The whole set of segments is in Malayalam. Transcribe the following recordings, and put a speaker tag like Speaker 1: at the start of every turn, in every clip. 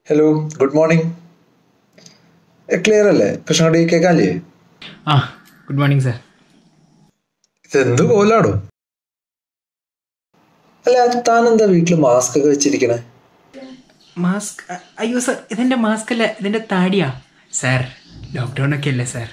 Speaker 1: ഹലോ ഗുഡ് മോർണിംഗ് ക്ലിയർ അല്ലേ കൃഷ്ണകുടി കേൾക്കാല്ലേ
Speaker 2: ആ ഗുഡ് മോർണിംഗ് സാർ
Speaker 1: ഇതെന്ത് കോലാടോ അല്ല താൻ എന്താ വീട്ടിൽ മാസ്ക് ഒക്കെ വെച്ചിരിക്കണേ
Speaker 2: മാസ്ക് അയ്യോ സാർ ഇതെൻ്റെ മാസ്ക് അല്ല ഇതിൻ്റെ താടിയാ സാർ ലോക്ക്ഡൗൺ ഒക്കെ അല്ലേ സാർ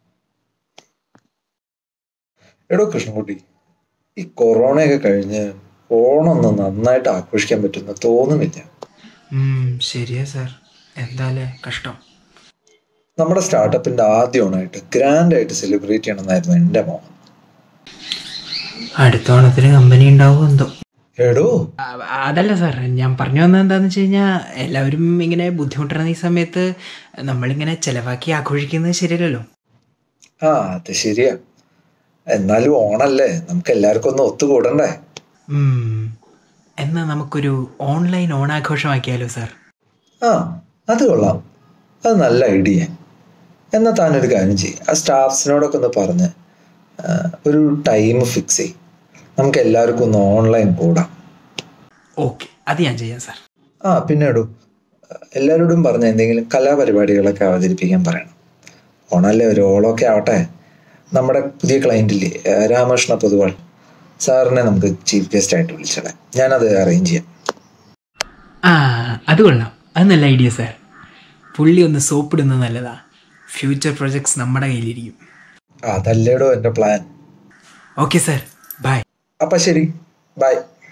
Speaker 1: എടോ കൃഷ്ണൻകുട്ടി ഈ കൊറോണയൊക്കെ കഴിഞ്ഞ് ഓണൊന്ന് നന്നായിട്ട് ആഘോഷിക്കാൻ പറ്റുന്ന തോന്നുന്നില്ല
Speaker 2: ഉം, ശരിയാ സാർ എന്താല്ലേ കഷ്ടം
Speaker 1: നമ്മുടെ സ്റ്റാർട്ടപ്പിന്റെ ആദ്യ ഓണായിട്ട് ഗ്രാൻഡ് ആയിട്ട് സെലിബ്രേറ്റ് ചെയ്യണമെന്നായിരുന്നു എൻ്റെ മോഹം
Speaker 2: അടുത്ത ഓണത്തിന് കമ്പനി ഉണ്ടാവും എന്തോ
Speaker 1: എടോ
Speaker 2: ആ, അതല്ല സാർ ഞാൻ പറഞ്ഞു വന്നത് എന്താണെന്ന് വെച്ച് കഴിഞ്ഞാൽ എല്ലാവരും ഇങ്ങനെ ബുദ്ധിമുട്ടുന്ന ഈ സമയത്ത് നമ്മളിങ്ങനെ ചിലവാക്കി ആഘോഷിക്കുന്നത് ശരിയല്ലല്ലോ
Speaker 1: ആ അത് ശരിയാ എന്നാലും ഓണല്ലേ നമുക്ക് എല്ലാവർക്കും ഒന്ന് ഒത്തുകൂടണ്ടേ
Speaker 2: ഉം, എന്നാ നമുക്കൊരു ഓൺലൈൻ ഓണാഘോഷമാക്കിയാലോ സാർ
Speaker 1: ആ അത് കൊള്ളാം അത് നല്ല ഐഡിയ എന്നാൽ താനൊരു കാര്യം ചെയ്യും ആ സ്റ്റാഫ്സിനോടൊക്കെ ഒന്ന് പറഞ്ഞ് ആ, ഒരു ടൈം ഫിക്സ് ചെയ്യും നമുക്ക് എല്ലാവർക്കും ഒന്ന് ഓൺലൈൻ കൂടാം
Speaker 2: ഓക്കെ അത് ഞാൻ ചെയ്യാം സാർ
Speaker 1: ആ പിന്നെ ഇടൂ എല്ലാവരോടും പറഞ്ഞ എന്തെങ്കിലും കലാപരിപാടികളൊക്കെ അവതരിപ്പിക്കാൻ പറയണം ഓണല്ലേ ഒരു ഓളമൊക്കെ ആവട്ടെ നമ്മുടെ പുതിയ ക്ലയൻറ്റില്ലേ രാമകൃഷ്ണ പൊതുവാൾ സാറിനെ നമുക്ക് ചീഫ് ഗസ്റ്റ് ആയിട്ട് വിളിച്ചോളെ ഞാനത് അറേഞ്ച് ചെയ്യാം
Speaker 2: ആ അത് കൊള്ളാം അത് നല്ല ഐഡിയ സാർ പുള്ളി ഒന്ന് സോപ്പിടുന്നത് നല്ലതാ ഫ്യൂച്ചർ പ്രൊജക്ട്സ് നമ്മുടെ കയ്യിലിരിക്കും
Speaker 1: അതല്ലേടോ എൻ്റെ പ്ലാൻ
Speaker 2: ഓക്കെ സാർ ബൈ
Speaker 1: അപ്പം ശരി bye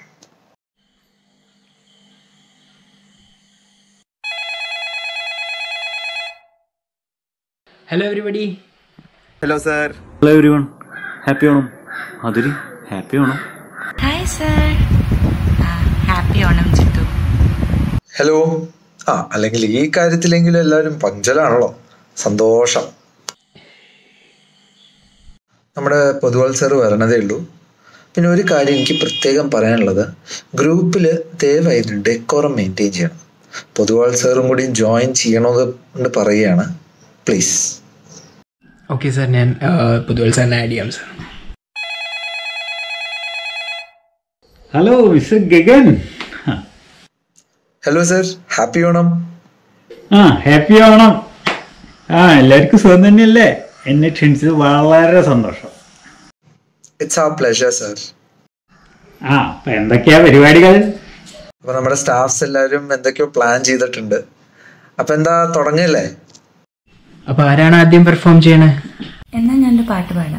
Speaker 2: hello everybody
Speaker 3: hello sir
Speaker 4: hello everyone happy Onam അതിരി happy Onam
Speaker 5: hi sir happy Onam Chithu
Speaker 1: hello ആ അല്ലെങ്കിൽ ഈ കാര്യത്തിലെങ്കിലും എല്ലാവരും പഞ്ചലാണല്ലോ സന്തോഷം നമ്മുടെ പൊതുവാൾ സാർ വരണതേ ഉള്ളൂ പിന്നെ ഒരു കാര്യം എനിക്ക് പ്രത്യേകം പറയാനുള്ളത് ഗ്രൂപ്പിൽ ദയവായി ഡെക്കോറം മെയിൻറ്റെയിൻ ചെയ്യണം പൊതുവാൾ സാറും കൂടി ജോയിൻ ചെയ്യണമെന്ന് പറയുകയാണ് പ്ലീസ്
Speaker 2: ഓക്കെ സാർ ഞാൻ പുതുവൽ സാറിനെ ആഡ് ചെയ്യാം sir
Speaker 4: hello mister Gagan
Speaker 1: hello sir happy Onam
Speaker 4: ah happy Onam ആ എല്ലാവർക്കും സുഖം തന്നെയല്ലേ എന്നെ ക്ഷണിച്ചത് വളരെ സന്തോഷം
Speaker 1: ഇറ്റ്സ് ആ പ്ലഷർ സാർ
Speaker 4: ആ അപ്പൊ എന്തൊക്കെയാ പരിപാടികൾ
Speaker 1: അപ്പൊ നമ്മുടെ സ്റ്റാഫ്സ് എല്ലാവരും എന്തൊക്കെയോ പ്ലാൻ ചെയ്തിട്ടുണ്ട് അപ്പൊ എന്താ തുടങ്ങല്ലേ
Speaker 2: അപ്പോൾ ആരാണ് ആദ്യം പെർഫോം ചെയ്യണേ
Speaker 5: എന്നാ ഞാനൊരു പാട്ട് പാടാം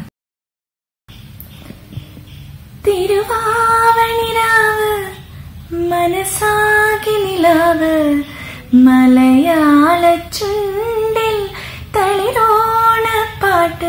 Speaker 5: തിരുവാവണിരാവ് മനസ്സാകി നിലാവ് മലയാള ചുണ്ടിൽ തളിരോണപ്പാട്ട്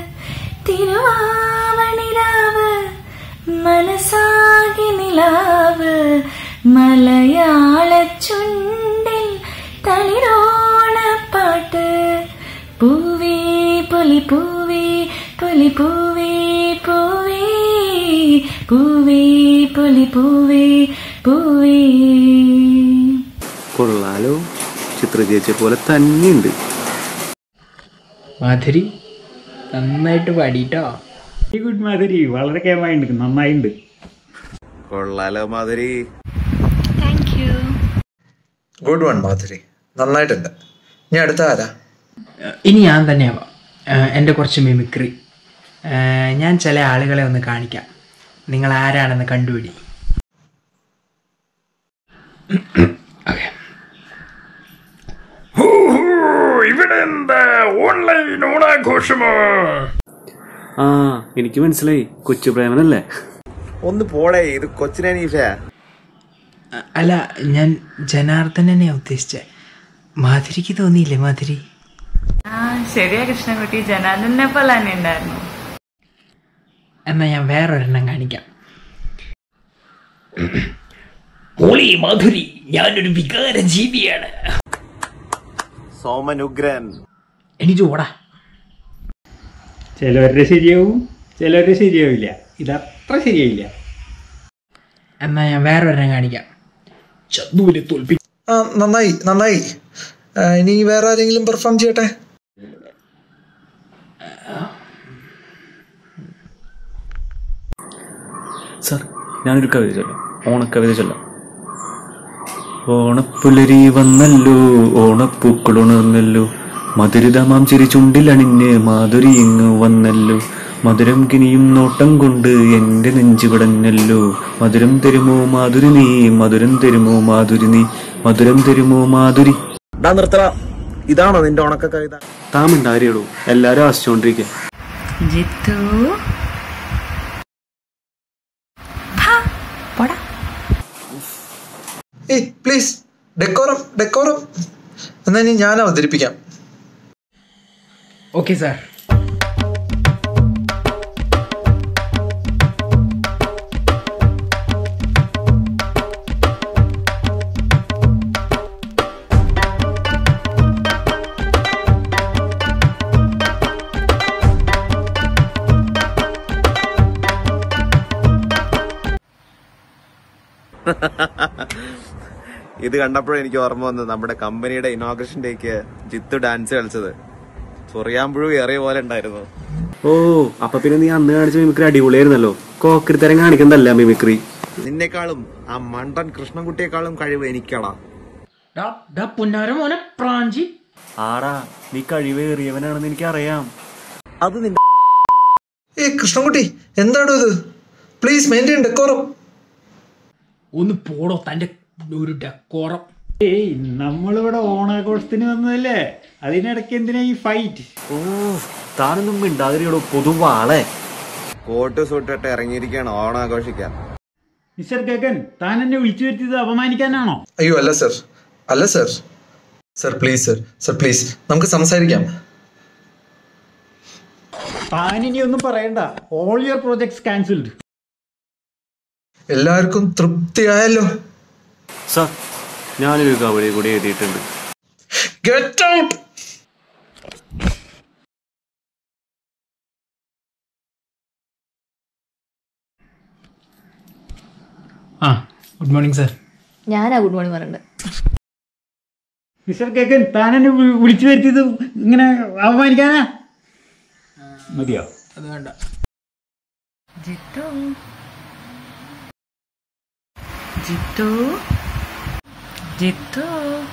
Speaker 5: തിരുവാവണിരാവ് മനസ്സാകി നിലാവ് മലയാള ചുണ്ടിൽ തളിരോണപ്പാട്ട് പൂവി പുലി പൂവി പുലി പൂവി പൂവി പൂവി പുലി പൂവി പൂവി
Speaker 3: കൊള്ളാലോ ചിത്ര ചേച്ചിയെ പോലെ തന്നെയുണ്ട്
Speaker 2: മാധുരി നന്നായിട്ട് പാടിട്ടോ
Speaker 4: വെരി ഗുഡ് മാതിരി വളരെ കേമായിട്ടുണ്ട് നന്നായിട്ടുണ്ട്
Speaker 3: കൊള്ളാലോ Madhuri
Speaker 5: thank you
Speaker 1: good one Madhuri നന്നായിട്ടുണ്ട് ഇനി അടുത്ത ആരാ
Speaker 2: ഇനി ഞാൻ തന്നെയാവാം എൻ്റെ കുറച്ച് മിമിക്രി ഞാൻ ചില ആളുകളെ ഒന്ന് കാണിക്കാം നിങ്ങൾ ആരാണെന്ന് കണ്ടുപിടി ഓക്കെ ഇവിടെ എന്താ ഓൺലൈൻ ഓണാഘോഷമോ
Speaker 3: ആ എനിക്ക് മനസ്സിലായി കൊച്ചു പ്രേമനല്ലേ
Speaker 6: ഒന്ന് പോടേ ഇത് കൊച്ചിനീഷയാ
Speaker 2: അല്ല ഞാൻ ജനാർദ്ദനെ ഉദ്ദേശിച്ചത് മാധുരിക്ക് തോന്നിയില്ലേ മാധുരി
Speaker 7: ആ ശരിയാ കൃഷ്ണൻകുട്ടി ജനാർദ്ദനെ പോലെ തന്നെ ഉണ്ടായിരുന്നു
Speaker 2: എന്നാ ഞാൻ വേറൊരെണ്ണം കാണിക്കാം മോളി മാധുരി ഞാനൊരു വികാര ജീവിയാണ്
Speaker 6: സോമൻ ഉഗ്രൻ
Speaker 2: എനിക്ക് ഓടാ
Speaker 4: ചിലവരുടെ ശരിയാവും ചിലവരുടെ ശരിയാവില്ല ഇതത്ര ശരിയായില്ല
Speaker 2: എന്നാ ഞാൻ വേറൊരെണ്ണം കാണിക്കാം ചന്തുവിനെ തോൽപ്പി
Speaker 1: ആ നന്നായി നന്നായി ആ, ഇനി വേറെ ആരെങ്കിലും പെർഫോം ചെയ്യട്ടെ
Speaker 3: സാർ ഞാനൊരു കവിത ചൊല്ലാം ഓണക്കവിത ചൊല്ലാം ഓണപ്പുലരി വന്നല്ലോ ഓണപ്പൂക്കളുണർന്നല്ലോ മധുരിതമാം ചിരി ചുണ്ടിലണിഞ്ഞ് മാധുരി ഇങ്ങ് വന്നല്ലോ മധുരം കിനിയും നോട്ടം കൊണ്ട് എന്റെ നെഞ്ചു പിടഞ്ഞല്ലോ മധുരം തരുമോ മാധുരി നീ മധുരം തരുമോ മാധുരി നീ മധുരം തരുമോ മാധുരി
Speaker 6: ഡാ നിർത്തറ ഇതാണോ നിന്റെ ഉണക്ക കവിത
Speaker 3: താമിണ്ടാരിയടോ എല്ലാരും ആശിച്ചോണ്ടിരിക്കുക
Speaker 7: ജിത്തു ഭാ, പോടാ
Speaker 1: ഏയ് പ്ലീസ് ഡെക്കോറം ഡെക്കോറം എന്നാ ഇനി ഞാൻ അവതരിപ്പിക്കാം
Speaker 2: ഓക്കെ സാർ
Speaker 6: ഇത് കണ്ടപ്പോഴേ എനിക്ക് ഓർമ്മ വന്നത് നമ്മുടെ കമ്പനിയുടെ ഇനോഗ്രേഷൻ ഡേക്ക് ജിത്തു ഡാൻസ് കളിച്ചത് ചൊറിയാമ്പുഴു ഏറിയ പോലെ ഉണ്ടായിരുന്നു
Speaker 3: ഓ അപ്പൊ പിന്നെ നീ അന്ന് കാണിച്ച മിമിക്രി അടിപൊളിയായിരുന്നല്ലോ കോക്രിത്തരം കാണിക്കുന്നതല്ല മിമിക്രി
Speaker 6: നിന്നെക്കാളും ആ മണ്ടൻ കൃഷ്ണൻകുട്ടിയെക്കാളും കഴിവ് എനിക്കാടാ
Speaker 2: ഡാ ഡാ പുന്നാര മോനെ പ്രാഞ്ചി
Speaker 3: ആടാ നീ കഴിവേറിയവനാണെന്ന് എനിക്കറിയാം
Speaker 6: അത് നിന്റെ
Speaker 1: ഏയ് കൃഷ്ണൻകുട്ടി എന്താണോ ഇത് പ്ലീസ് മെയിൻറ്റെയിൻ ഡെക്കോറം
Speaker 2: ഒന്ന് പോടോ തൻ്റെ ഒരു ഡെക്കോറം
Speaker 4: ഏയ് നമ്മളിവിടെ ഓണാഘോഷത്തിന് വന്നതല്ലേ അതിനിടയ്ക്ക് എന്തിനാ ഈ ഫൈറ്റ്
Speaker 3: ഓ താനൊന്നും മിണ്ടാതിരിയടോ പൊതുവാളെ
Speaker 6: കോട്ട് സൂട്ടിട്ട് ഇറങ്ങിയിരിക്കുകയാണ് ഓണം ആഘോഷിക്കാൻ
Speaker 4: മിസ്റ്റർ ഗഗൻ താൻ എന്നെ വിളിച്ചു വരുത്തിയത് അപമാനിക്കാനാണോ
Speaker 1: അയ്യോ അല്ല സർ അല്ല sir sir please sir sir please നമുക്ക് സംസാരിക്കാം
Speaker 4: താൻ ഇനി ഒന്നും പറയണ്ട ഓൾ യുവർ പ്രോജക്ട്സ് ക്യാൻസൽഡ്
Speaker 1: എല്ലാവർക്കും തൃപ്തിയായല്ലോ
Speaker 3: സാർ ഞാനൊരു കബഡി കൂടി എഴുതിയിട്ടുണ്ട്
Speaker 1: get out
Speaker 2: ah good morning sir
Speaker 5: ഞാനാ ഗുഡ് മോർണിംഗ് പറയുന്നത്
Speaker 4: മിസ്റ്റർ ഗഗൻ താൻ എന്നെ വി- വിളിച്ചു വരുത്തിയത് ഇങ്ങനെ അപമാനിക്കാനാ മതിയോ
Speaker 2: അത് വേണ്ട
Speaker 7: ജിത്തു ജിത്തു ജിത്തു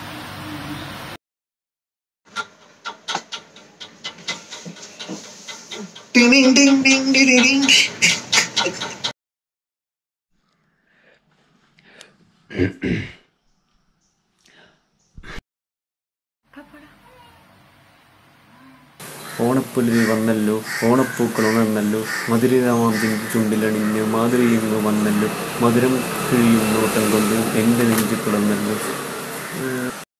Speaker 3: ഓണപ്പുലരി വന്നല്ലോ ഓണപ്പൂക്കൾ ഉണർന്നല്ലോ മധുരരാമാം ചുണ്ടിലണിഞ്ഞ് മാധുരിയങ്ങ് വന്നല്ലോ മധുരം കിഴിയും നോട്ടം കൊണ്ട് എന്റെ നെഞ്ചു കിടന്നല്ലോ